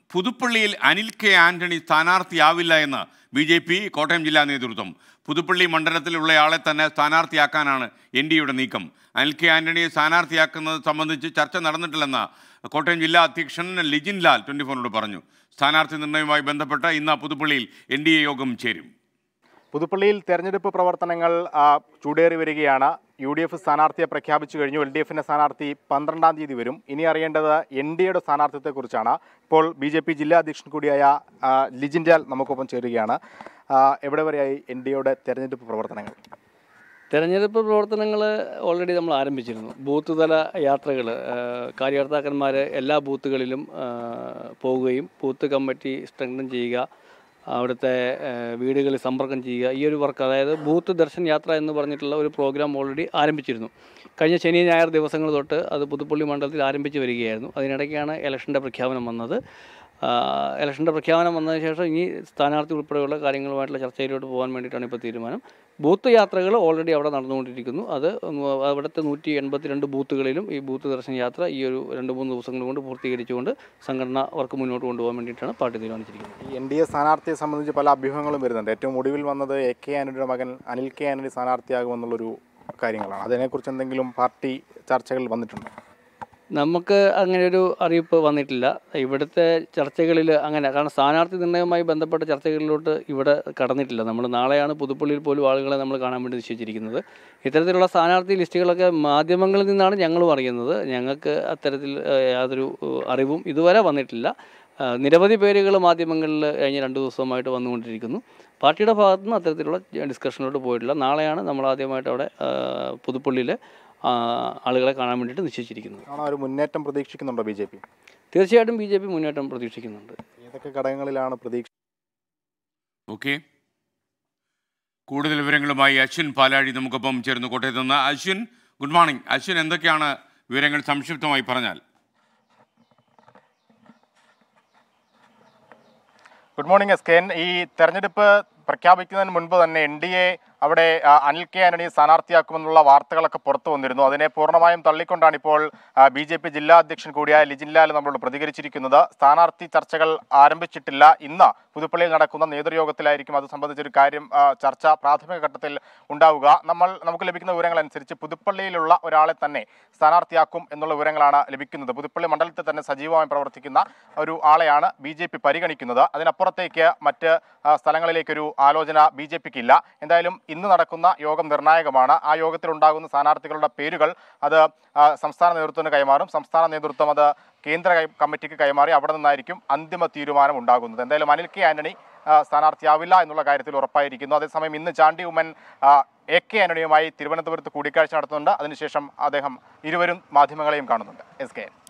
പുതുപ്പള്ളിയിൽ അനിൽ കെ ആന്റണി സ്ഥാനാർത്ഥിയാവില്ല എന്ന് B J P Kottayam ജില്ലാ നേതൃത്വം പുതുപ്പള്ളി മണ്ഡലത്തിലുള്ളയാളെ തന്നെ സ്ഥാനാർത്ഥിയാക്കാനാണ് എൻ ഡി എയുടെ നീക്കം അനിൽ കെ ആന്റണിയെ സ്ഥാനാർത്ഥിയാക്കുന്നത് സംബന്ധിച്ച് ചർച്ച നടന്നിട്ടില്ലെന്ന് കോട്ടയം ജില്ലാ അധ്യക്ഷൻ ലിജിൻ ലാൽ ട്വൻറ്റി ഫോറിനോട് പറഞ്ഞു സ്ഥാനാർത്ഥി നിർണയവുമായി ബന്ധപ്പെട്ട് ഇന്ന് പുതുപ്പള്ളിയിൽ എൻ ഡി എ യോഗം ചേരും പുതുപ്പള്ളിയിൽ തെരഞ്ഞെടുപ്പ് പ്രവർത്തനങ്ങൾ ആ, ചൂടേറി വരികയാണ് യു ഡി എഫ് സ്ഥാനാർത്ഥിയെ പ്രഖ്യാപിച്ചു കഴിഞ്ഞു എൽ ഡി എഫിൻ്റെ സ്ഥാനാർത്ഥി പന്ത്രണ്ടാം തീയതി വരും ഇനി അറിയേണ്ടത് എൻ ഡി എയുടെ സ്ഥാനാർത്ഥിത്വത്തെക്കുറിച്ചാണ് ഇപ്പോൾ ബി ജെ പി ജില്ലാ അധ്യക്ഷൻ കൂടിയായ ആ, ലിജിൻ ലാൽ നമുക്കൊപ്പം ചേരുകയാണ് ആ, എവിടെ വരെയായി എൻ ഡി എയുടെ തെരഞ്ഞെടുപ്പ് പ്രവർത്തനങ്ങൾ തെരഞ്ഞെടുപ്പ് പ്രവർത്തനങ്ങൾ ഓൾറെഡി നമ്മൾ ആരംഭിച്ചിരുന്നു ബൂത്ത് തല യാത്രകൾ കാര്യകർത്താക്കന്മാർ എല്ലാ ബൂത്തുകളിലും ആ, പോവുകയും ബൂത്ത് കമ്മിറ്റി സ്ട്രെങ്തൻ ചെയ്യുക അവിടുത്തെ ആ, വീടുകളിൽ സമ്പർക്കം ചെയ്യുക ഈ ഒരു വർക്ക് അതായത് ബൂത്ത് ദർശൻ യാത്ര എന്ന് പറഞ്ഞിട്ടുള്ള ഒരു പ്രോഗ്രാം ഓൾറെഡി ആരംഭിച്ചിരുന്നു കഴിഞ്ഞ ശനി ഞായർ ദിവസങ്ങൾ തൊട്ട് അത് പുതുപ്പള്ളി മണ്ഡലത്തിൽ ആരംഭിച്ച് വരികയായിരുന്നു അതിനിടയ്ക്കാണ് ഇലക്ഷൻ്റെ പ്രഖ്യാപനം വന്നത് ആ, ഇലക്ഷൻ്റെ പ്രഖ്യാപനം വന്നതിന് ശേഷം ഇനി സ്ഥാനാർത്ഥി ഉൾപ്പെടെയുള്ള കാര്യങ്ങളുമായിട്ടുള്ള ചർച്ചയിലോട്ട് പോകാൻ വേണ്ടിയിട്ടാണ് ഇപ്പോൾ തീരുമാനം ബൂത്ത് യാത്രകൾ ഓൾറെഡി അവിടെ നടന്നുകൊണ്ടിരിക്കുന്നു അത് അവിടുത്തെ നൂറ്റി എൺപത്തിരണ്ട് ബൂത്തുകളിലും ഈ ബൂത്ത് ദർശന യാത്ര ഈ ഒരു രണ്ട് മൂന്ന് ദിവസങ്ങൾ കൊണ്ട് പൂർത്തീകരിച്ചുകൊണ്ട് സംഘടന വർക്ക് മുന്നോട്ട് കൊണ്ടുപോകാൻ വേണ്ടിയിട്ടാണ് പാർട്ടി തീരുമാനിച്ചിരിക്കുന്നത് ഈ എൻ ഡി എ സ്ഥാനാർത്ഥിയെ സംബന്ധിച്ച് പല അഭ്യൂഹങ്ങളും വരുന്നുണ്ട് ഏറ്റവും ഒടുവിൽ വന്നത് എ കെ ആന്റണിയുടെ മകൻ അനിൽ കെ ആന്റണി സ്ഥാനാർത്ഥിയാകുമെന്നുള്ളൊരു കാര്യങ്ങളാണ് അതിനെക്കുറിച്ച് എന്തെങ്കിലും പാർട്ടി ചർച്ചകൾ വന്നിട്ടുണ്ടോ നമുക്ക് അങ്ങനെ ഒരു അറിയിപ്പ് വന്നിട്ടില്ല ഇവിടുത്തെ ചർച്ചകളിൽ അങ്ങനെ കാരണം സ്ഥാനാർത്ഥി നിർണ്ണയവുമായി ബന്ധപ്പെട്ട ചർച്ചകളിലോട്ട് ഇവിടെ കടന്നിട്ടില്ല നമ്മൾ നാളെയാണ് പുതുപ്പള്ളിയിൽ പോലും ആളുകളെ നമ്മൾ കാണാൻ വേണ്ടി നിശ്ചയിച്ചിരിക്കുന്നത് ഇത്തരത്തിലുള്ള സ്ഥാനാർത്ഥി ലിസ്റ്റുകളൊക്കെ മാധ്യമങ്ങളിൽ നിന്നാണ് ഞങ്ങളും അറിയുന്നത് ഞങ്ങൾക്ക് അത്തരത്തിൽ ഏഹ്, യാതൊരു ഏഹ്, അറിവും ഇതുവരെ വന്നിട്ടില്ല ഏഹ്, നിരവധി പേരുകൾ മാധ്യമങ്ങളിൽ കഴിഞ്ഞ രണ്ട് ദിവസമായിട്ട് വന്നുകൊണ്ടിരിക്കുന്നു പാർട്ടിയുടെ ഭാഗത്തു നിന്ന് അത്തരത്തിലുള്ള ഡിസ്കഷനിലോട്ട് പോയിട്ടില്ല നാളെയാണ് നമ്മൾ ആദ്യമായിട്ട് അവിടെ ഏഹ്, പുതുപ്പള്ളിയിൽ ആ, ആളുകളെ കാണാൻ വേണ്ടിയിട്ട് നിശ്ചയിച്ചിരിക്കുന്നത് ആണോ ഒരു മുന്നേറ്റം പ്രതീക്ഷിക്കുന്നുണ്ടോ ബി ജെ പി തീർച്ചയായിട്ടും ബി ജെ പി മുന്നേറ്റം പ്രതീക്ഷിക്കുന്നുണ്ട് ഏതൊക്കെ ഘടകങ്ങളിലാണ് പ്രതീക്ഷ ഓക്കെ കൂടുതൽ വിവരങ്ങളുമായി അശ്വിൻ പാലാഴി നമുക്കൊപ്പം ചേർന്ന് കോട്ടയത്ത് നിന്ന് അശ്വിൻ ഗുഡ് മോർണിംഗ് അശ്വിൻ എന്തൊക്കെയാണ് വിവരങ്ങൾ സംക്ഷിപ്തമായി പറഞ്ഞാൽ good morning S K N ഈ തെരഞ്ഞെടുപ്പ് പ്രഖ്യാപിക്കുന്നതിന് മുൻപ് തന്നെ എൻ ഡി എ അവിടെ ആ, അനിൽ കെ ആന്റണി സ്ഥാനാർത്ഥിയാക്കുമെന്നുള്ള വാർത്തകളൊക്കെ പുറത്തു വന്നിരുന്നു അതിനെ പൂർണ്ണമായും തള്ളിക്കൊണ്ടാണ് ഇപ്പോൾ ബി ജെ പി ജില്ലാ അധ്യക്ഷൻ കൂടിയായ ലിജിൻ ലാൽ നമ്മളോട് പ്രതികരിച്ചിരിക്കുന്നത് സ്ഥാനാർത്ഥി ചർച്ചകൾ ആരംഭിച്ചിട്ടില്ല ഇന്ന് പുതുപ്പള്ളിയിൽ നടക്കുന്ന നേതൃയോഗത്തിലായിരിക്കും അത് സംബന്ധിച്ചൊരു കാര്യം ആ, ചർച്ച പ്രാഥമിക ഘട്ടത്തിൽ ഉണ്ടാവുക നമ്മൾ നമുക്ക് ലഭിക്കുന്ന വിവരങ്ങൾ അനുസരിച്ച് പുതുപ്പള്ളിയിലുള്ള ഒരാളെ തന്നെ സ്ഥാനാർത്ഥിയാക്കും എന്നുള്ള വിവരങ്ങളാണ് ലഭിക്കുന്നത് പുതുപ്പള്ളി മണ്ഡലത്തിൽ തന്നെ സജീവമായി പ്രവർത്തിക്കുന്ന ഒരു ആളെയാണ് ബി ജെ പി പരിഗണിക്കുന്നത് അതിനപ്പുറത്തേക്ക് മറ്റ് ആ, സ്ഥലങ്ങളിലേക്കൊരു ആലോചന ബി ജെ പിക്ക് ഇല്ല എന്തായാലും ഇന്ന് നടക്കുന്ന യോഗം നിർണായകമാണ് ആ യോഗത്തിൽ ഉണ്ടാകുന്ന സ്ഥാനാർത്ഥികളുടെ പേരുകൾ അത് ആ, സംസ്ഥാന നേതൃത്വത്തിന് കൈമാറും സംസ്ഥാന നേതൃത്വം അത് കേന്ദ്ര കൈ- കമ്മിറ്റിക്ക് കൈമാറി അവിടെ നിന്നായിരിക്കും അന്തിമ തീരുമാനം ഉണ്ടാകുന്നത് എന്തായാലും അനിൽ കെ ആന്റണി ആ, സ്ഥാനാർത്ഥിയാവില്ല എന്നുള്ള കാര്യത്തിൽ ഉറപ്പായിരിക്കുന്നു അതേസമയം ഇന്ന് ചാണ്ടി ഉമ്മൻ ആ, എ കെ ആന്റണിയുമായി തിരുവനന്തപുരത്ത് കൂടിക്കാഴ്ച നടത്തുന്നുണ്ട് അതിനുശേഷം അദ്ദേഹം ഇരുവരും മാധ്യമങ്ങളെയും കാണുന്നുണ്ട് എസ് കെ